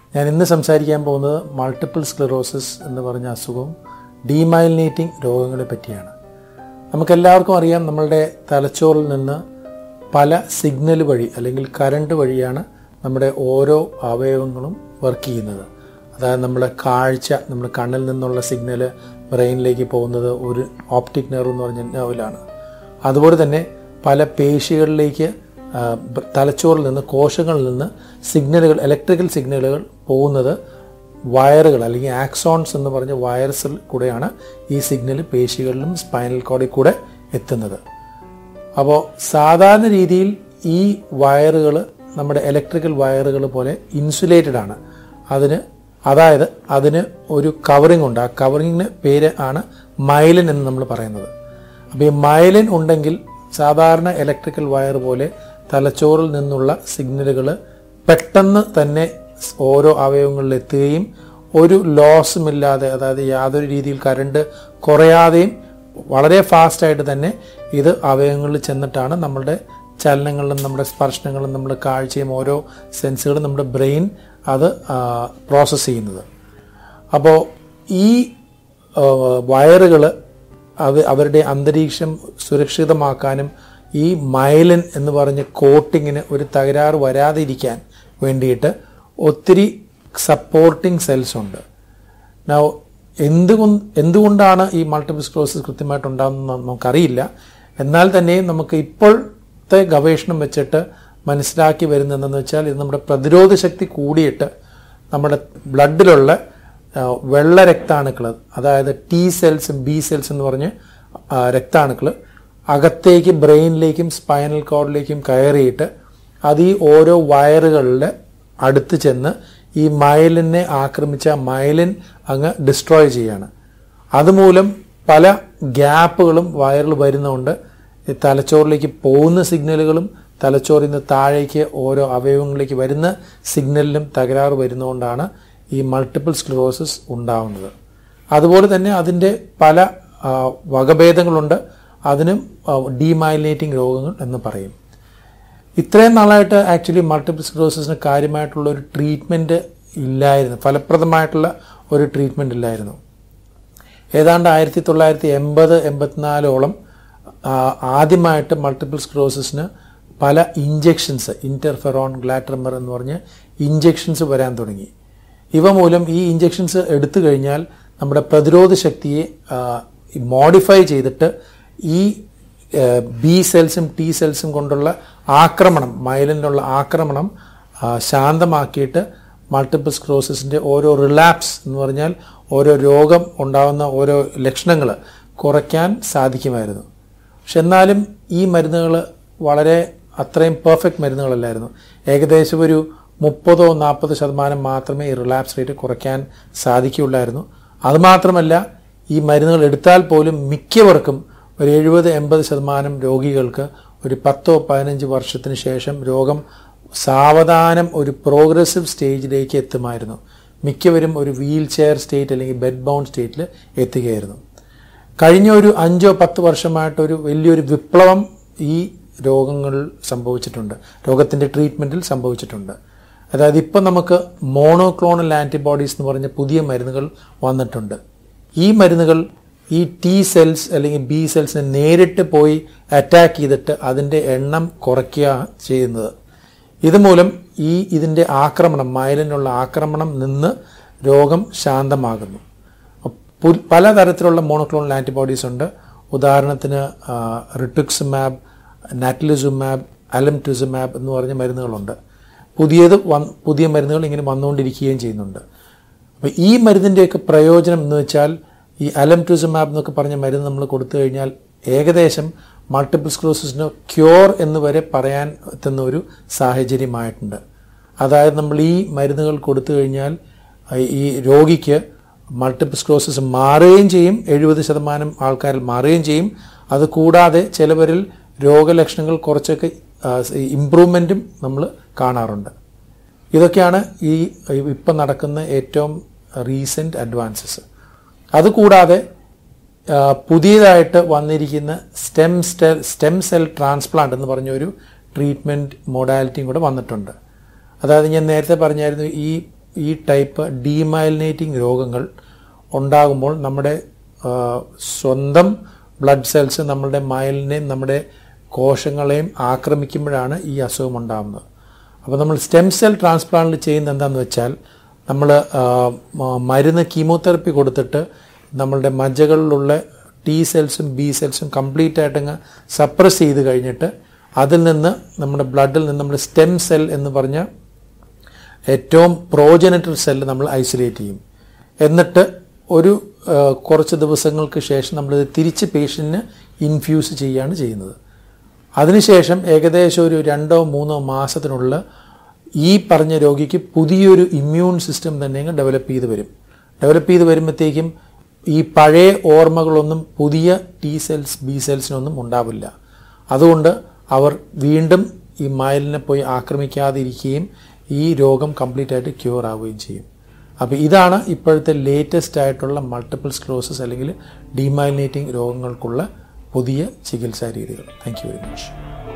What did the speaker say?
ഞാൻ ഇന്ന് സംസാരിക്കാൻ പോകുന്നത് മൾട്ടിപ്പിൾ സ്ക്ലെറോസിസ് എന്ന് പറഞ്ഞ അസുഖവും ഡീമൈലിനേറ്റിംഗ് രോഗങ്ങളെ പറ്റിയാണ് നമുക്കെല്ലാവർക്കും അറിയാം നമ്മളുടെ തലച്ചോറിൽ നിന്ന് പല സിഗ്നൽ വഴി അല്ലെങ്കിൽ കറണ്ട് വഴിയാണ് നമ്മുടെ ഓരോ അവയവങ്ങളും വർക്ക് ചെയ്യുന്നത് അതായത് നമ്മുടെ കാഴ്ച നമ്മുടെ കണ്ണിൽ നിന്നുള്ള സിഗ്നൽ ബ്രെയിനിലേക്ക് പോകുന്നത് ഒരു ഓപ്റ്റിക് നെർവ് എന്ന് പറഞ്ഞ നെർവിലാണ് അതുപോലെ തന്നെ പല പേശികളിലേക്ക് ആ, ബ- തലച്ചോറിൽ നിന്ന് കോശങ്ങളിൽ നിന്ന് സിഗ്നലുകൾ ഇലക്ട്രിക്കൽ സിഗ്നലുകൾ പോകുന്നത് വയറുകൾ അല്ലെങ്കിൽ ആക്സോൺസ് എന്ന് പറഞ്ഞ വയർസിൽ കൂടെയാണ് ഈ സിഗ്നൽ പേശികളിലും സ്പൈനൽ കോഡിൽ കൂടെ എത്തുന്നത് അപ്പോൾ സാധാരണ രീതിയിൽ ഈ വയറുകൾ നമ്മുടെ ഇലക്ട്രിക്കൽ വയറുകൾ പോലെ ഇൻസുലേറ്റഡ് ആണ് അതിന് അതായത് അതിന് ഒരു കവറിംഗ് ഉണ്ട് ആ കവറിങ്ങിന് പേര് ആണ് മൈലിൻ എന്ന് നമ്മൾ പറയുന്നത് അപ്പോൾ ഈ മൈലിൻ ഉണ്ടെങ്കിൽ സാധാരണ ഇലക്ട്രിക്കൽ വയർ പോലെ തലച്ചോറിൽ നിന്നുള്ള സിഗ്നലുകൾ പെട്ടെന്ന് തന്നെ ഓരോ അവയവങ്ങളിൽ എത്തുകയും ഒരു ലോസും ഇല്ലാതെ അതായത് യാതൊരു രീതിയിൽ കറണ്ട് കുറയാതെയും വളരെ ഫാസ്റ്റായിട്ട് തന്നെ ഇത് അവയവങ്ങളിൽ ചെന്നിട്ടാണ് നമ്മളുടെ ചലനങ്ങളിലും നമ്മുടെ സ്പർശനങ്ങളും നമ്മുടെ കാഴ്ചയും ഓരോ സെൻസുകളും നമ്മുടെ ബ്രെയിൻ അത് പ്രോസസ്സ് ചെയ്യുന്നത് അപ്പോൾ ഈ വയറുകൾ അത് അവരുടെ അന്തരീക്ഷം സുരക്ഷിതമാക്കാനും ഈ മൈലിൻ എന്ന് പറഞ്ഞ കോട്ടിങ്ങിന് ഒരു തകരാറ് വരാതിരിക്കാൻ വേണ്ടിയിട്ട് ഒത്തിരി സപ്പോർട്ടിംഗ് സെൽസ് ഉണ്ട് നൗ എന്തുകൊണ്ട് എന്തുകൊണ്ടാണ് ഈ മൾട്ടിപ്പിൾ സ്ക്ലോസിസ് കൃത്യമായിട്ട് ഉണ്ടാകുന്നത് നമുക്കറിയില്ല എന്നാൽ തന്നെയും നമുക്ക് ഇപ്പോഴത്തെ ഗവേഷണം വെച്ചിട്ട് മനസ്സിലാക്കി വരുന്നതെന്ന് വെച്ചാൽ ഇത് നമ്മുടെ പ്രതിരോധ ശക്തി കൂടിയിട്ട് നമ്മുടെ ബ്ലഡിലുള്ള ആ, വെള്ള രക്താണുക്കൾ അതായത് ടി സെൽസ് ബി സെൽസ് എന്ന് പറഞ്ഞ് ആ, രക്താണുക്കൾ അകത്തേക്ക് ബ്രെയിനിലേക്കും സ്പൈനൽ കോഡിലേക്കും കയറിയിട്ട് അത് ഈ ഓരോ വയറുകളിൽ അടുത്ത് ചെന്ന് ഈ മൈലിനെ ആക്രമിച്ച മൈലിൻ അങ്ങ് ഡിസ്ട്രോയ് ചെയ്യാണ് അതുമൂലം പല ഗ്യാപ്പുകളും വയറിൽ വരുന്നതുകൊണ്ട് ഈ തലച്ചോറിലേക്ക് പോകുന്ന സിഗ്നലുകളും തലച്ചോറിൽ നിന്ന് താഴേക്ക് ഓരോ അവയവങ്ങളിലേക്ക് വരുന്ന സിഗ്നലിലും തകരാറ് വരുന്നതുകൊണ്ടാണ് ഈ മൾട്ടിപ്പിൾ സ്ക്ലിറോസിസ് ഉണ്ടാവുന്നത് അതുപോലെ തന്നെ അതിൻ്റെ പല ആ, വകഭേദങ്ങളുണ്ട് അതിനും ഡീമൈലിനേറ്റിംഗ് രോഗങ്ങൾ എന്ന് പറയും ഇത്രയും നാളായിട്ട് ആക്ച്വലി മൾട്ടിപ്പിൾ സ്ക്ലോസിസിന് കാര്യമായിട്ടുള്ള ഒരു ട്രീറ്റ്മെൻറ്റ് ഇല്ലായിരുന്നു ഫലപ്രദമായിട്ടുള്ള ഒരു ട്രീറ്റ്മെൻറ്റ് ഇല്ലായിരുന്നു ഏതാണ്ട് ആയിരത്തി തൊള്ളായിരത്തി എൺപത് എൺപത്തിനാലോളം ആ, ആദ്യമായിട്ട് മൾട്ടിപ്പിൾ സ്ക്ലോസിസിന് പല ഇഞ്ചെക്ഷൻസ് ഇന്റർഫെറോൺ ഗ്ലാറ്റർമർ എന്ന് പറഞ്ഞ് ഇഞ്ചെക്ഷൻസ് വരാൻ തുടങ്ങി ഇവ മൂലം ഈ ഇഞ്ചെക്ഷൻസ് എടുത്തു കഴിഞ്ഞാൽ നമ്മുടെ പ്രതിരോധ ശക്തിയെ മോഡിഫൈ ചെയ്തിട്ട് ഈ ബി സെൽസും ടി സെൽസും കൊണ്ടുള്ള ആക്രമണം മൈലിനുള്ള ആക്രമണം ആ, ശാന്തമാക്കിയിട്ട് മൾട്ടിപ്പിൾ സ്ക്രോസിസിൻ്റെ ഓരോ റിലാപ്സ് എന്ന് പറഞ്ഞാൽ ഓരോ രോഗം ഉണ്ടാകുന്ന ഓരോ ലക്ഷണങ്ങൾ കുറയ്ക്കാൻ സാധിക്കുമായിരുന്നു പക്ഷെ എന്നാലും ഈ മരുന്നുകൾ വളരെ അത്രയും പെർഫെക്റ്റ് മരുന്നുകളല്ലായിരുന്നു ഏകദേശം ഒരു മുപ്പതോ നാൽപ്പത് ശതമാനം മാത്രമേ ഈ റിലാപ്സ് റേറ്റ് കുറയ്ക്കാൻ സാധിക്കുകയുള്ളായിരുന്നു അതുമാത്രമല്ല ഈ മരുന്നുകൾ എടുത്താൽ പോലും മിക്കവർക്കും ഒരു എഴുപത് എൺപത് ശതമാനം രോഗികൾക്ക് ഒരു പത്തോ പതിനഞ്ച് വർഷത്തിന് ശേഷം രോഗം സാവധാനം ഒരു പ്രോഗ്രസീവ് സ്റ്റേജിലേക്ക് എത്തുമായിരുന്നു മിക്കവരും ഒരു വീൽ ചെയർ സ്റ്റേറ്റ് അല്ലെങ്കിൽ ബെഡ് ബൗൺ സ്റ്റേറ്റിൽ എത്തുകയായിരുന്നു കഴിഞ്ഞ ഒരു അഞ്ചോ പത്ത് വർഷമായിട്ട് ഒരു വലിയൊരു വിപ്ലവം ഈ രോഗങ്ങൾ സംഭവിച്ചിട്ടുണ്ട് രോഗത്തിൻ്റെ ട്രീറ്റ്മെൻറ്റിൽ സംഭവിച്ചിട്ടുണ്ട് അതായത് ഇപ്പം നമുക്ക് മോണോക്ലോണൽ ആൻറ്റിബോഡീസ് എന്ന് പറഞ്ഞ പുതിയ മരുന്നുകൾ വന്നിട്ടുണ്ട് ഈ മരുന്നുകൾ ഈ ടി സെൽസ് അല്ലെങ്കിൽ ബി സെൽസിനെ നേരിട്ട് പോയി അറ്റാക്ക് ചെയ്തിട്ട് അതിൻ്റെ എണ്ണം കുറയ്ക്കുക ചെയ്യുന്നത് ഇതുമൂലം ഈ ഇതിൻ്റെ ആക്രമണം മയലിനുള്ള ആക്രമണം നിന്ന് രോഗം ശാന്തമാകുന്നു പു- പലതരത്തിലുള്ള മോണോക്ലോണൽ ആൻറ്റിബോഡീസ് ഉണ്ട് ഉദാഹരണത്തിന് റിട്ടുക്സുമാബ് നാറ്റ്ലിസുമാബ് അലംറ്റുസുമാബ് എന്ന് പറഞ്ഞ മരുന്നുകളുണ്ട് പുതിയത് വന്ന് പുതിയ മരുന്നുകൾ ഇങ്ങനെ വന്നുകൊണ്ടിരിക്കുകയും ചെയ്യുന്നുണ്ട് അപ്പോൾ ഈ മരുന്നിൻ്റെയൊക്കെ പ്രയോജനം എന്ന് വെച്ചാൽ ഈ അലംറ്റുസുമാബ് എന്നൊക്കെ പറഞ്ഞ മരുന്ന് നമ്മൾ കൊടുത്തു കഴിഞ്ഞാൽ ഏകദേശം മൾട്ടിപ്പിൾ സ്ക്ലോസിസിന് ക്യൂർ എന്ന് വരെ പറയാൻ എത്തുന്ന ഒരു സാഹചര്യമായിട്ടുണ്ട് അതായത് നമ്മൾ ഈ മരുന്നുകൾ കൊടുത്തു കഴിഞ്ഞാൽ അഹ് ഈ രോഗിക്ക് മൾട്ടിപ്പിൾ സ്ക്ലോസിസ് മാറുകയും ചെയ്യും എഴുപത് ശതമാനം ആൾക്കാരിൽ മാറുകയും ചെയ്യും അത് കൂടാതെ ചിലവരിൽ രോഗലക്ഷണങ്ങൾ കുറച്ചൊക്കെ ഇമ്പ്രൂവ്മെൻറ്റും നമ്മൾ കാണാറുണ്ട് ഇതൊക്കെയാണ് ഈ ഇപ്പം നടക്കുന്ന ഏറ്റവും റീസെൻറ്റ് അഡ്വാൻസസ് അതുകൂടാതെ ആ, പുതിയതായിട്ട് വന്നിരിക്കുന്ന സ്റ്റെം സ്റ്റെൽ സ്റ്റെം സെൽ ട്രാൻസ്പ്ലാന്റ് എന്ന് പറഞ്ഞ ഒരു ട്രീറ്റ്മെൻറ്റ് മൊഡാലിറ്റിയും കൂടെ വന്നിട്ടുണ്ട് അതായത് ഞാൻ നേരത്തെ പറഞ്ഞായിരുന്നു ഈ ഈ ടൈപ്പ് ഡീമൈലിനേറ്റിംഗ് രോഗങ്ങൾ ഉണ്ടാകുമ്പോൾ നമ്മുടെ ആ, സ്വന്തം ബ്ലഡ് സെൽസ് നമ്മുടെ മയലിനെയും നമ്മുടെ കോശങ്ങളെയും ആക്രമിക്കുമ്പോഴാണ് ഈ അസുഖം ഉണ്ടാകുന്നത് അപ്പോൾ നമ്മൾ സ്റ്റെം സെൽ ട്രാൻസ്പ്ലാന്റ് ചെയ്യുന്ന എന്താണെന്ന് വെച്ചാൽ നമ്മൾ മരുന്ന് കീമോതെറപ്പി കൊടുത്തിട്ട് നമ്മളുടെ മജ്ജകളിലുള്ള ടി സെൽസും ബി സെൽസും കംപ്ലീറ്റ് ആയിട്ടങ്ങ് സപ്രസ് ചെയ്ത് കഴിഞ്ഞിട്ട് അതിൽ നിന്ന് നമ്മുടെ ബ്ലഡിൽ നിന്ന് നമ്മൾ സ്റ്റെം സെൽ എന്ന് പറഞ്ഞ ഏറ്റവും പ്രോജനറ്റർ സെല്ല് നമ്മൾ ഐസൊലേറ്റ് ചെയ്യും എന്നിട്ട് ഒരു ആ, കുറച്ച് ദിവസങ്ങൾക്ക് ശേഷം നമ്മളിത് തിരിച്ച് പേഷ്യൻറ്റിന് ഇൻഫ്യൂസ് ചെയ്യുകയാണ് ചെയ്യുന്നത് അതിനുശേഷം ഏകദേശം ഒരു രണ്ടോ മൂന്നോ മാസത്തിനുള്ളിൽ ഈ പറഞ്ഞ രോഗിക്ക് പുതിയൊരു ഇമ്മ്യൂൺ സിസ്റ്റം തന്നെ അങ്ങ് ഡെവലപ്പ് ചെയ്ത് വരും ഡെവലപ്പ് ചെയ്ത് വരുമ്പോഴത്തേക്കും ഈ പഴയ ഓർമ്മകളൊന്നും പുതിയ ടി സെൽസ് ബി സെൽസിനൊന്നും ഉണ്ടാവില്ല അതുകൊണ്ട് അവർ വീണ്ടും ഈ മയലിനെ പോയി ആക്രമിക്കാതിരിക്കുകയും ഈ രോഗം കംപ്ലീറ്റ് ആയിട്ട് ക്യൂർ ആവുകയും ചെയ്യും അപ്പോൾ ഇതാണ് ഇപ്പോഴത്തെ ലേറ്റസ്റ്റ് ആയിട്ടുള്ള മൾട്ടിപ്പിൾ സ്ക്ലോസസ് അല്ലെങ്കിൽ ഡീമൈലിനേറ്റിംഗ് രോഗങ്ങൾക്കുള്ള പുതിയ ചികിത്സാ രീതികൾ താങ്ക് യു വെരി മച്ച്